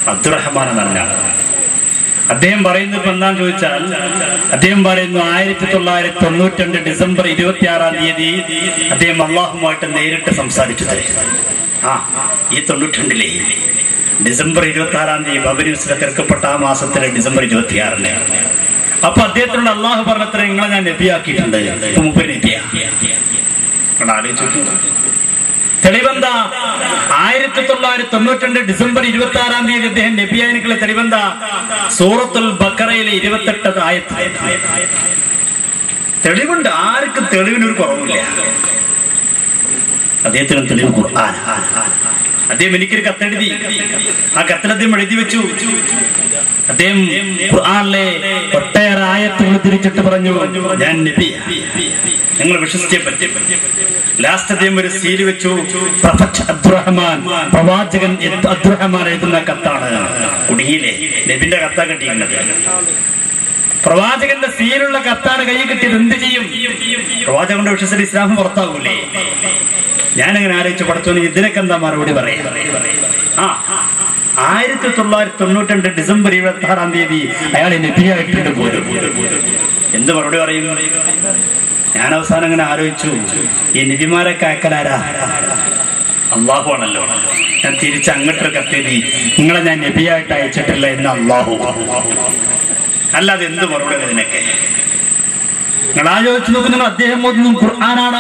അബ്ദുറഹ്മാൻ എന്നറിഞ്ഞാണ് അദ്ദേഹം പറയുന്നത് ഇപ്പൊ എന്താന്ന് ചോദിച്ചാൽ അദ്ദേഹം പറയുന്നു ആയിരത്തി തൊള്ളായിരത്തി തൊണ്ണൂറ്റി രണ്ട് ഡിസംബർ ഇരുപത്തി ആറാം തീയതി അദ്ദേഹം അള്ളാഹുമായിട്ട് നേരിട്ട് സംസാരിച്ചു ആ ഈ തൊണ്ണൂറ്റിരണ്ടിലെ ഡിസംബർ ഇരുപത്തി ആറാം തീയതി ബബരിസിലെ തിരക്കപ്പെട്ട ആ മാസത്തിലെ ഡിസംബർ ഇരുപത്തി ആറിന് അപ്പൊ അദ്ദേഹത്തിനോട് അള്ളാഹു പറഞ്ഞത്ര നിങ്ങളെ ഞാൻ നബിയാക്കിയിട്ടുണ്ട് ഇപ്പൊ മുമ്പ് നബിയാ ഇവിടെ ആലോചിച്ച് നോക്കൂ. തെളിവെന്താ ആയിരത്തി തൊള്ളായിരത്തി തൊണ്ണൂറ്റി ഡിസംബർ ഇരുപത്തി ആറാം തീയതി അദ്ദേഹം നബിയാനിക്കുള്ള തെളിവെന്താ സൂറത്തുൽ ബക്കറയിലെ ഇരുപത്തെട്ട് ആയത്ത് തെളിവുണ്ട് ആർക്കും തെളിവിനൊരു കുറവില്ല അദ്ദേഹത്തിന് തെളിവ് ഖുർആൻ അദ്ദേഹം എനിക്കൊരു കത്തെഴുതി ആ കത്തിൽ അദ്ദേഹം എഴുതി വെച്ചു അദ്ദേഹം ഖുർആനിലെ ഒട്ടേറെ ആയത്തുകൾ തിരിച്ചിട്ട് പറഞ്ഞു ഞാൻ നബി നിങ്ങൾ വിശ്വസിച്ചേ പറ്റി ലാസ്റ്റ് അദ്ദേഹം ഒരു സീല് വെച്ചു പ്രൊഫറ്റ് അബ്ദുറഹ്മാൻ പ്രവാചകൻ എത് അബ്ദുറഹ്മാൻ എഴുതുന്ന കത്താണ് കുടുങ്ങിയില്ലേ നബിന്റെ കത്താ കിട്ടിയിരുന്നത് പ്രവാചകന്റെ സീലുള്ള കത്താണ് കൈ കിട്ടിയത് എന്ത് ചെയ്യും പ്രവാചകന്റെ വിശ്വസത്തിൽ ഇസ്ലാം പുറത്താകൂലേ ഞാനങ്ങനെ ആലോചിച്ച് പഠിച്ചോന് ഇതിനൊക്കെ എന്താ മറുപടി പറയാം ആ ആയിരത്തി തൊള്ളായിരത്തി തൊണ്ണൂറ്റി രണ്ട് ഡിസംബർ ഇരുപത്തി ആറാം തീയതി അയാൾ നബിയായിട്ടുണ്ട് പോലും എന്ത് മറുപടി പറയും ഞാൻ അവസാനം അങ്ങനെ ആലോചിച്ചു ഈ നബിമാരൊക്കെ അയക്കലാരാ അള്ളാഹു ആണല്ലോ ഞാൻ തിരിച്ച് അങ്ങോട്ടൊരു കത്തെഴുതി നിങ്ങളെ ഞാൻ നബിയായിട്ട് അയച്ചിട്ടില്ല എന്ന് അള്ളാഹു അല്ലാതെ എന്ത് മറുപടി ഇതിനൊക്കെ നിങ്ങൾ ആലോചിച്ച് നോക്കുന്ന അദ്ദേഹം ഒന്നും ഖുർആനാണ്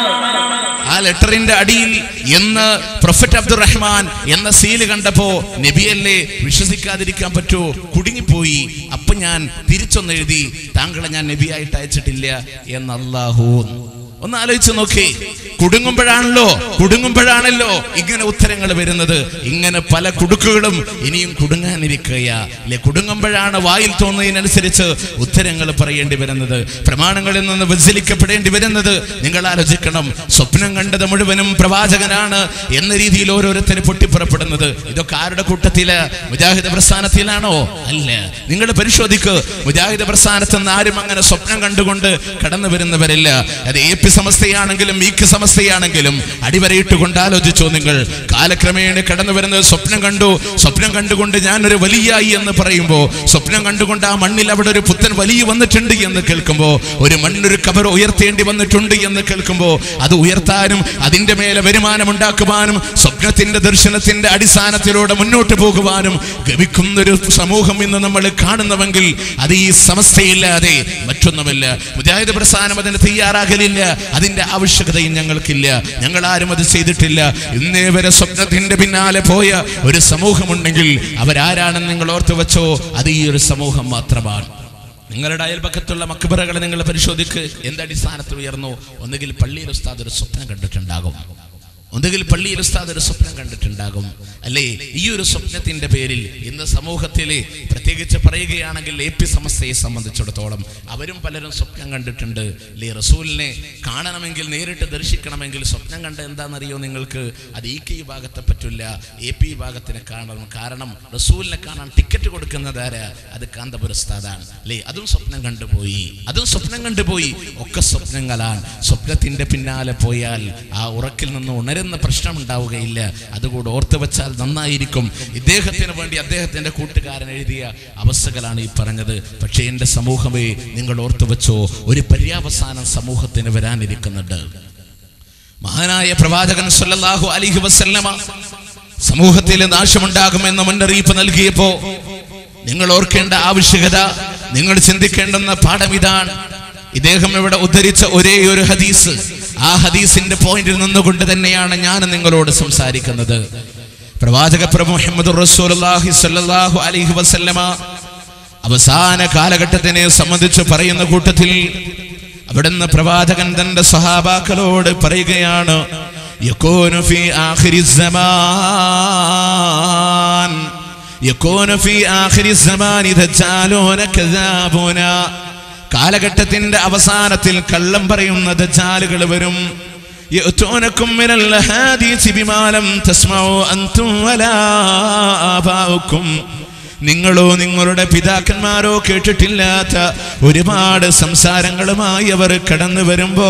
ആ ലെറ്ററിന്റെ അടിയിൽ എന്ന് പ്രൊഫറ്റ് അബ്ദുറഹ്മാൻ എന്ന സീല് കണ്ടപ്പോ നബിയല്ലേ വിശ്വസിക്കാതിരിക്കാൻ പറ്റുമോ കുടുങ്ങിപ്പോയി അപ്പൊ ഞാൻ തിരിച്ചൊന്ന് എഴുതി താങ്കളെ ഞാൻ നബിയായിട്ട് അയച്ചിട്ടില്ല എന്ന് അല്ലാഹു ഒന്ന് ആലോചിച്ച് നോക്കി കുടുങ്ങുമ്പോഴാണല്ലോ കുടുങ്ങുമ്പോഴാണല്ലോ ഇങ്ങനെ ഉത്തരങ്ങൾ വരുന്നത് ഇങ്ങനെ പല കുടുക്കുകളും ഇനിയും കുടുങ്ങാനിരിക്കുക അല്ലെ കുടുങ്ങുമ്പോഴാണ് വായിൽ തോന്നുന്നതിനനുസരിച്ച് ഉത്തരങ്ങൾ പറയേണ്ടി വരുന്നത് പ്രമാണങ്ങളിൽ നിന്ന് വ്യതിചലിക്കപ്പെടേണ്ടി വരുന്നത് നിങ്ങൾ ആലോചിക്കണം സ്വപ്നം കണ്ടത് മുഴുവനും പ്രവാചകനാണ് എന്ന രീതിയിൽ ഓരോരുത്തർ പൊട്ടിപ്പുറപ്പെടുന്നത് ഇതൊക്കെ ആരുടെ കൂട്ടത്തില് മുജാഹിദ് പ്രസ്ഥാനത്തിലാണോ അല്ല നിങ്ങൾ പരിശോധിക്ക് മുജാഹിദ് പ്രസ്ഥാനത്ത് നിന്ന് ആരും അങ്ങനെ സ്വപ്നം കണ്ടുകൊണ്ട് കടന്നു വരുന്നവരില്ല അത് എ പി സമസ്തയാണെങ്കിലും ഈ കെ സമസ്തയാണെങ്കിലും അടിവരയിട്ടുകൊണ്ട് ആലോചിച്ചോ നിങ്ങൾ കാലക്രമേണ കടന്നു വരുന്നത് സ്വപ്നം കണ്ടു സ്വപ്നം കണ്ടുകൊണ്ട് ഞാനൊരു വലിയായി എന്ന് പറയുമ്പോൾ സ്വപ്നം കണ്ടുകൊണ്ട് ആ മണ്ണിൽ അവിടെ ഒരു പുത്തൻ വലിയ വന്നിട്ടുണ്ട് എന്ന് കേൾക്കുമ്പോൾ ഒരു മണ്ണൊരു കബർ ഉയർത്തേണ്ടി വന്നിട്ടുണ്ട് എന്ന് കേൾക്കുമ്പോൾ അത് ഉയർത്താനും അതിന്റെ മേലെ വരുമാനം ഉണ്ടാക്കുവാനും സ്വപ്നത്തിന്റെ ദർശനത്തിന്റെ അടിസ്ഥാനത്തിലൂടെ മുന്നോട്ട് പോകുവാനും ഗമിക്കുന്നൊരു സമൂഹം ഇന്ന് നമ്മൾ കാണുന്നുവെങ്കിൽ അത് ഈ സമസ്തയില്ലാതെ മറ്റൊന്നുമല്ല മുജാഹിദ് പ്രസ്ഥാനം അതിന് തയ്യാറാകലില്ല അതിന്റെ ആവശ്യകതയും ഞങ്ങൾക്കില്ല ഞങ്ങൾ ആരും അത് ചെയ്തിട്ടില്ല ഇന്നേ വരെ സ്വപ്നത്തിന്റെ പിന്നാലെ പോയ ഒരു സമൂഹമുണ്ടെങ്കിൽ അവരാരാണെന്ന് നിങ്ങൾ ഓർത്തു വെച്ചോ അത് ഈ ഒരു സമൂഹം മാത്രമാണ് നിങ്ങളുടെ അയൽപക്കത്തുള്ള മക്ബറകളെ നിങ്ങൾ പരിശോധിക്ക് എന്തടിസ്ഥാനത്തിൽ ഉയർന്നു ഒന്നുകിൽ പള്ളിയിൽ ഉസ്താദ് ഒരു സ്വപ്നം കണ്ടിട്ടുണ്ടാകും ഒന്നുകിൽ പള്ളിയിൽ ഉസ്താദ് ഒരു സ്വപ്നം കണ്ടിട്ടുണ്ടാകും അല്ലേ ഈ ഒരു സ്വപ്നത്തിന്റെ പേരിൽ ഇന്ന് സമൂഹത്തിലെ പ്രത്യേകിച്ച് പറയുകയാണെങ്കിൽ എ പി സമസ്തയെ സംബന്ധിച്ചിടത്തോളം അവരും പലരും സ്വപ്നം കണ്ടിട്ടുണ്ട് അല്ലേ റസൂലിനെ കാണണമെങ്കിൽ നേരിട്ട് ദർശിക്കണമെങ്കിൽ സ്വപ്നം കണ്ട എന്താണെന്നറിയോ നിങ്ങൾക്ക് അത് ഈ കെ വിഭാഗത്തെ പറ്റില്ല എ പി വിഭാഗത്തിനെ കാണണം കാരണം റസൂലിനെ കാണാൻ ടിക്കറ്റ് കൊടുക്കുന്നത് ആരാ അത് കാന്തപുര ഉസ്താദാണ് അല്ലേ അതും സ്വപ്നം കണ്ടുപോയി അതും സ്വപ്നം കണ്ടുപോയി ഒക്കെ സ്വപ്നങ്ങളാണ് സ്വപ്നത്തിന്റെ പിന്നാലെ പോയാൽ ആ ഉറക്കിൽ നിന്ന് ഉണരുന്ന പ്രശ്നം ഉണ്ടാവുകയില്ല അതുകൂടെ ഓർത്തു വെച്ചാൽ നന്നായിരിക്കും ഇദ്ദേഹത്തിന് വേണ്ടി അദ്ദേഹത്തിന്റെ കൂട്ടുകാരൻ എഴുതിയ അവസ്ഥകളാണ് ഈ പറഞ്ഞത് പക്ഷേ എൻ്റെ സമൂഹമേ നിങ്ങൾ ഓർത്തു വെച്ചോ ഒരു പര്യാവസാനം സമൂഹത്തിന് വരാനിരിക്കുന്നുണ്ട് മഹാനായ പ്രവാചകൻ സല്ലല്ലാഹു അലൈഹി വസല്ലമ സമൂഹത്തിൽ നാശമുണ്ടാകുമെന്ന് മുന്നറിയിപ്പ് നൽകിയപ്പോ നിങ്ങൾ ഓർക്കേണ്ട ആവശ്യകത നിങ്ങൾ ചിന്തിക്കേണ്ടുന്ന പാഠം ഇതാണ് ഇദ്ദേഹം ഇവിടെ ഉദ്ധരിച്ച ഒരേ ഒരു ഹദീസ് ആ ഹദീസിന്റെ പോയിന്റിൽ നിന്നുകൊണ്ട് തന്നെയാണ് ഞാൻ നിങ്ങളോട് സംസാരിക്കുന്നത് പ്രവാചക പ്രഭു മുഹമ്മദ് റസൂലുള്ളാഹി സ്വല്ലല്ലാഹു അലൈഹി വസല്ലമ അവസാന കാലഘട്ടത്തിനെ സംബന്ധിച്ച് പറയുന്ന കൂട്ടത്തിൽ അവിടുന്ന് പ്രവാചകൻ തന്റെ സഹാബാക്കളോട് പറയുകയാണ് യകൂനു ഫീ ആഖിരി സമാൻ യകൂനു ഫീ ആഖിരി സമാനി ദജ്ജാലൂന കദാബൂന കാലഘട്ടത്തിന്റെ അവസാനത്തിൽ കള്ളം പറയുന്ന ദജ്ജാലുകൾ വരും يأتونكم من الأحاديث بما لم تسمعوا أنتم ولا آباؤكم നിങ്ങളോ നിങ്ങളുടെ പിതാക്കന്മാരോ കേട്ടിട്ടില്ലാത്ത ഒരുപാട് സംസാരങ്ങളുമായി അവർ കടന്നു വരുമ്പോ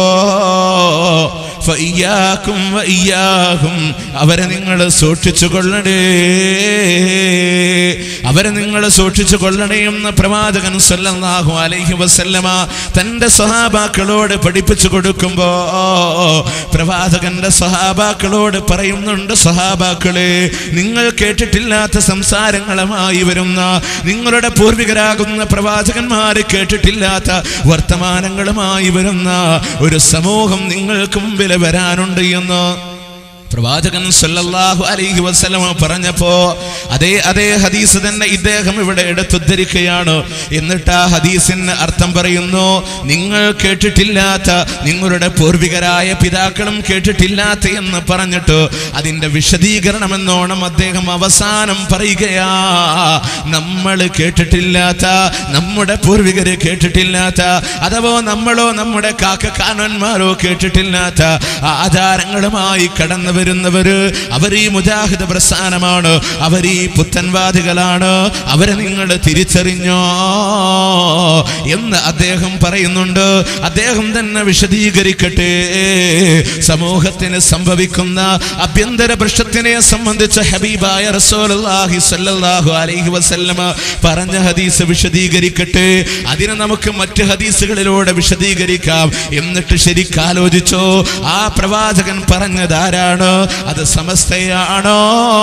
ഫയ്യാക്കും വയ്യാഹും അവരെ നിങ്ങൾ സൂക്ഷിച്ചു കൊള്ളണേ അവരെ നിങ്ങൾ സൂക്ഷിച്ചു കൊള്ളണേ എന്ന് പ്രവാചകൻ സല്ലല്ലാഹു അലൈഹി വസല്ലമ തന്റെ സ്വഹാബാക്കളോട് പഠിപ്പിച്ചു കൊടുക്കുമ്പോ പ്രവാചകന്റെ സ്വഹാബാക്കളോട് പറയുന്നുണ്ട് സ്വഹാബാക്കളെ നിങ്ങൾ കേട്ടിട്ടില്ലാത്ത സംസാരങ്ങളുമായി വരുന്ന നിങ്ങളുടെ പൂർവികരാകുന്ന പ്രവാചകന്മാര് കേട്ടിട്ടില്ലാത്ത വർത്തമാനങ്ങളുമായി വരുന്ന ഒരു സമൂഹം നിങ്ങൾക്ക് മുമ്പിൽ വരാനുണ്ട് എന്ന് പ്രവാചകൻ സല്ലല്ലാഹു അലൈഹി വസല്ലമ പറഞ്ഞപ്പോ അതേ അതേ ഹദീസ് തന്നെ ഇദ്ദേഹം ഇവിടെ എടുത്തുദ്ധരിക്കുകയാണ് എന്നിട്ട് ആ ഹദീസിന് അർത്ഥം പറയുന്നു നിങ്ങൾ കേട്ടിട്ടില്ലാത്ത നിങ്ങളുടെ പൂർവികരായ പിതാക്കളും കേട്ടിട്ടില്ലാത്ത എന്ന് പറഞ്ഞിട്ട് അതിന്റെ വിശദീകരണം എന്നോണം അദ്ദേഹം അവസാനം പറയുകയാ നമ്മൾ കേട്ടിട്ടില്ലാത്ത നമ്മുടെ പൂർവികര് കേട്ടിട്ടില്ലാത്ത അഥവാ നമ്മളോ നമ്മുടെ കാക്കക്കാനന്മാരോ കേട്ടിട്ടില്ലാത്ത ആചാരങ്ങളുമായി കടന്നു വരുന്നവര് അവർ ഈ മുജാഹിദ് പ്രസ്ഥാനമാണ് അവർ ഈ പുത്തൻവാദികളാണ് അവരെ നിങ്ങൾ തിരിച്ചറിഞ്ഞോ എന്ന് അദ്ദേഹം പറയുന്നുണ്ട് അദ്ദേഹം തന്നെ വിശദീകരിക്കട്ടെ സമൂഹത്തിന് സംഭവിക്കുന്ന അഭ്യന്തര പ്രശ്നത്തിനെ സംബന്ധിച്ച് ഹബീബായ റസൂലുള്ളാഹി സ്വല്ലല്ലാഹു അലൈഹി വസല്ലമ പറഞ്ഞ ഹദീസ് വിശദീകരിക്കട്ടെ അതിനെ നമുക്ക് മറ്റ് ഹദീസുകളിലൂടെ വിശദീകരിക്കാം എന്നിട്ട് ശരിക്കാലോചിച്ചോ ആ പ്രവാചകൻ പറഞ്ഞത് ആരാണ് അത് സമസ്തയാണോ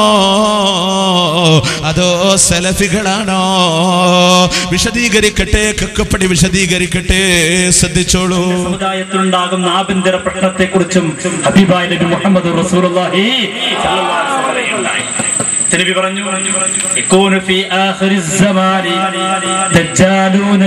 അതോ സലഫികളാണോ വിശദീകരിക്കട്ടെ കക്കപ്പടി വിശദീകരിക്കട്ടെ ശ്രദ്ധിച്ചോളൂ സമുദായത്തിലുണ്ടാകുന്ന ആഭ്യന്തര പ്രശ്നത്തെക്കുറിച്ചും ഹബീബായ നബി മുഹമ്മദ് റസൂലുള്ളാഹി സ്വല്ലല്ലാഹു അലൈഹി വസല്ലം പറയുകയുണ്ടായി. നബി പറഞ്ഞു യകൂനു ഫീ ആഖിരി الزمان ദജ്ജാലൂന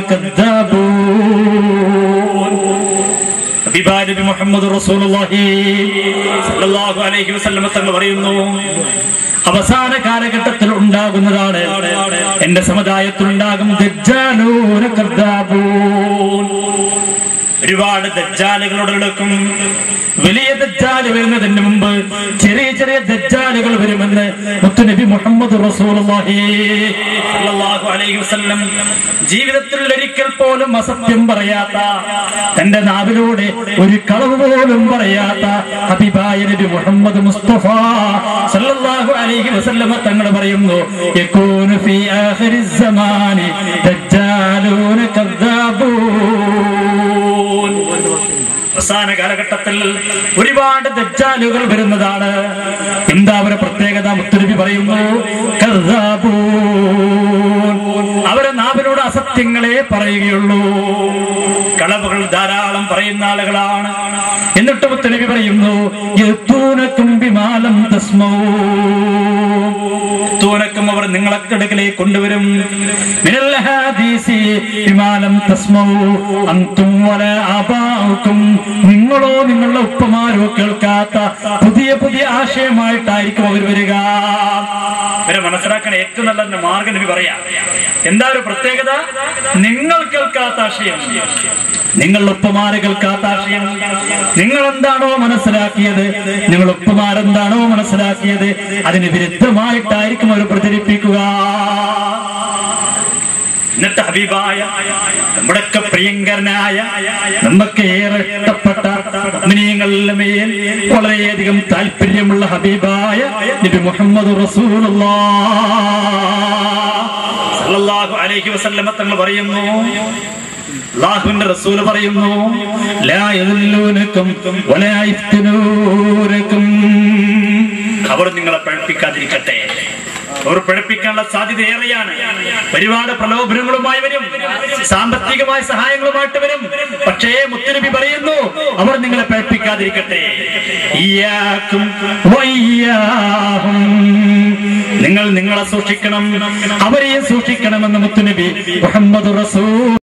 കദ്ദാബൂൻ ഹബീബായ നബി മുഹമ്മദ് റസൂലുള്ളാഹി സ്വല്ലല്ലാഹു അലൈഹി വസല്ലം തങ്ങൾ പറയുന്നു അവസാന കാലഘട്ടത്തിൽ ഉണ്ടാകുന്നതാണ് എന്റെ സമുദായത്തിൽ ഉണ്ടാകും ദജ്ജാലൂന കദ്ദാബൂൻ ഒരുപാട് ദജ്ജാലുകളോട് എടുക്കും വലിയ ദജ്ജാല് വരുന്നതിന് മുമ്പ് ചെറിയ ചെറിയ ദജ്ജാലുകൾ വരുമെന്ന് മുത്തുനബി മുഹമ്മദ് റസൂലുള്ളാഹി സ്വല്ലല്ലാഹു അലൈഹി വസല്ലം ജീവിതത്തിൽ ഒരിക്കൽ പോലും അസത്യം പറയാത്ത തന്റെ നാവിലൂടെ ഒരു കളവ് പോലും പറയാത്ത ഹബീബായ നബി മുഹമ്മദ് മുസ്തഫ സല്ലല്ലാഹു അലൈഹി വസല്ലം തങ്ങൾ പറയുന്നു യകൂനു ഫീ ആഖിരി സമാനി ദജ്ജാലൂന കദ്ദാബൂൻ അവസാന കാലഘട്ടത്തിൽ ഒരുപാട് ദജ്ജാലുകൾ വരുന്നതാണ് എന്താ അവരെ പ്രത്യേകത മുത്തുനബി പറയുന്നു കദ്ദാബൂൻ. അവരെ നാവിലൂടെ അസത്യങ്ങളെ പറയുകയുള്ളൂ കളവുകൾ ധാരാളം പറയുന്ന ആളുകളാണ് എന്നിട്ട് മുത്തുനബി പറയുന്നു യത്തൂനക്കും ബിമാലം തസ്മൗ തൂനക്കും അവർ നിങ്ങളക്കടുക്കലേക്ക് കൊണ്ടുവരും മിനൽ ഹദീസി വിമാനം തസ്മൗ അന്തും വല ആബാഉക്കും നിങ്ങളോ നിങ്ങളുടെ ഉപ്പമാരോ കേൾക്കാത്ത പുതിയ പുതിയ ആശയമായിട്ടായിരിക്കും അവർ വരിക ഇവരെ മനസ്സിലാക്കാൻ ഏറ്റവും നല്ല മാർഗം നബി പറയാ എന്താ ഒരു പ്രത്യേകത നിങ്ങൾ കേൾക്കാത്ത ആശയം നിങ്ങളുടെ ഉപ്പമാര് കേൾക്കാത്ത ആശയം നിങ്ങൾ എന്താണോ മനസ്സിലാക്കിയത് നിങ്ങൾ ഉപ്പമാരെന്താണോ മനസ്സിലാക്കിയത് അതിന് വിരുദ്ധമായിട്ടായിരിക്കും അവർ പ്രചരിപ്പിക്കുക എന്നിട്ട് ഹബീബായ നമ്മുടെയൊക്കെ പ്രിയങ്കരനായ നമുക്ക് ഏറെ ഇഷ്ടപ്പെട്ട അഗ്നിയങ്ങളുടെ മേൽ വളരെയധികം താല്പര്യമുള്ള ഹബീബായ നബി മുഹമ്മദ് റസൂലുള്ളാഹി അലൈഹി വസല്ലമ തങ്ങൾ പറയുന്നു അള്ളാഹുവിന്റെ റസൂല് പറയുന്നു ലാ യദുല്ലൂനക്കും വലാ യഫ്തനൂനക്കും അവർ നിങ്ങളെ പഴപ്പിക്കാതിരിക്കട്ടെ അവർ പഴപ്പിക്കാനുള്ള സാധ്യത ഏറെയാണ് ഒരുപാട് പ്രലോഭനങ്ങളുമായി വരും സാമ്പത്തികമായ സഹായങ്ങളുമായിട്ട് വരും പക്ഷേ മുത്തുനബി പറയുന്നു അവർ നിങ്ങളെ പഴപ്പിക്കാതിരിക്കട്ടെ ഇയ്യാക്കും വയ്യാഹും നിങ്ങൾ നിങ്ങളെ സൂക്ഷിക്കണം അവരെയും സൂക്ഷിക്കണമെന്ന് മുത്തുനബി മുഹമ്മദ് റസൂൽ